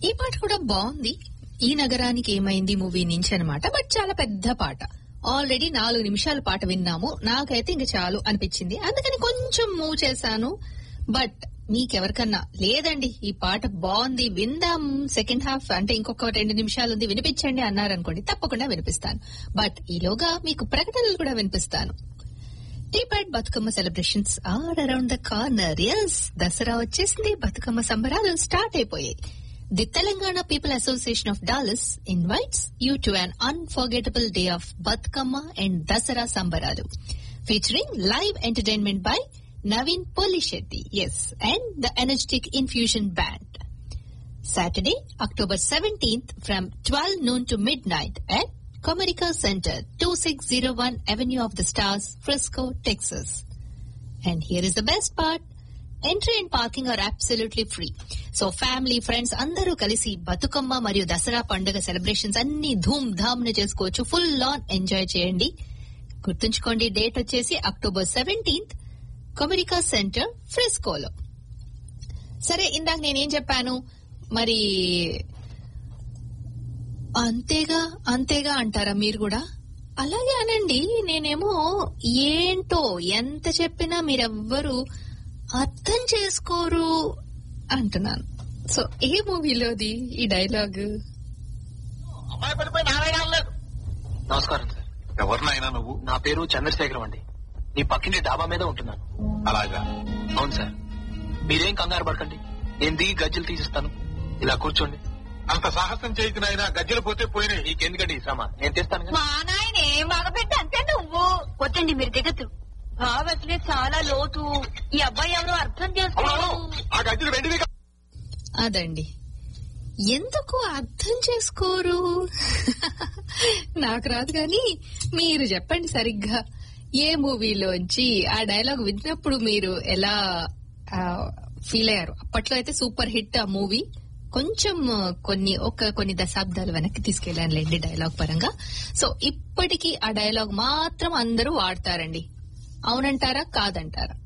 ఈ పాట కూడా బాగుంది ఈ నగరానికి ఏమైంది మూవీ నుంచి అనమాట బట్ చాలా పెద్ద పాట ఆల్రెడీ నాలుగు నిమిషాల పాట విన్నాము నాకైతే ఇంక చాలు అనిపించింది అందుకని కొంచెం మూవ్ చేశాను బట్ మీకెవరికన్నా లేదండి ఈ పాట బాగుంది విందాం సెకండ్ హాఫ్ అంటే ఇంకొక రెండు నిమిషాలు ఉంది వినిపించండి అన్నారనుకోండి తప్పకుండా వినిపిస్తాను బట్ ఈలోగా మీకు ప్రకటనలు కూడా వినిపిస్తాను TPAD Bathukamma celebrations are around the corner yes Dasara వచ్చేసింది బతుకమ్మ సంబరాలు స్టార్ట్ అయిపోయాయి the Telangana people association of Dallas invites you to an unforgettable day of Bathukamma and Dasara సంబరాలు featuring live entertainment by Naveen Polishetty ఎస్ and the energetic infusion band Saturday, October 17th from 12 noon to midnight at Comerica Center, 2601 Avenue of the Stars, Frisco, Texas. And here is the best part. Entry and parking are absolutely free. So family friends అందరూ కలిసి బతుకమ్మ మరియు దసరా పండుగ celebrations అన్ని ధూమ్ ధామ్ ను చేసుకోవచ్చు full on enjoy చేయండి గుర్తుంచుకోండి డేట్ వచ్చేసి అక్టోబర్ సెవెంటీన్త్ కొమెరికా సెంటర్ ఫ్రిస్కోలో సరే ఇందాక నేనేం చెప్పాను మరి అంతేగా అంతేగా అంటారా మీరు కూడా అలాగే అనండి నేనేమో ఏంటో ఎంత చెప్పినా మీరెవ్వరు అర్థం చేసుకోరు అంటున్నాను సో ఏ మూవీలోది ఈ డైలాగ్ అమ్మాయి పడిపోయి నారాయణ లేదు నమస్కారం సార్ ఎవరినైనా నువ్వు నా పేరు చంద్రశేఖరం అండి నీ పక్కింటి డాబా మీద ఉంటున్నాను అలాగా అవును సార్ మీరేం కంగారు పడకండి నేను దిగి గజ్జలు తీసిస్తాను ఇలా కూర్చోండి అంత సాహసం చేయకు నాయన గజ్జలు పోతే పోయినాయి నీకెందుకండి ఈ శ్రమ నేను తెస్తాను కదా. మా నాయనే మగబిడ్డ అంతే నువ్వు వద్దండి మీరు దిగద్దు బావట్లే చాలా లోతు ఈ అబ్బాయి ఎవరో అర్థం అవును, చేసుకోరు ఆ గజ్జలు వెండివి కాదు. అదండి ఎందుకు అర్థం చేసుకోరు నాకు రాదు కానీ మీరు చెప్పండి సరిగ్గా ఏ మూవీలోంచి ఆ డైలాగ్ విన్నప్పుడు మీరు ఎలా ఫీల్ అయ్యారు అప్పట్లో అయితే సూపర్ హిట్ ఆ మూవీ కొంచెం ఆ, కొన్ని ఒక కొన్ని దశాబ్దాలు వెనక్కి తీసుకెళ్లానులేండి డైలాగ్ పరంగా సో ఇప్పటికీ ఆ డైలాగ్ మాత్రం అందరూ వాడతారండి అవునంటారా కాదంటారా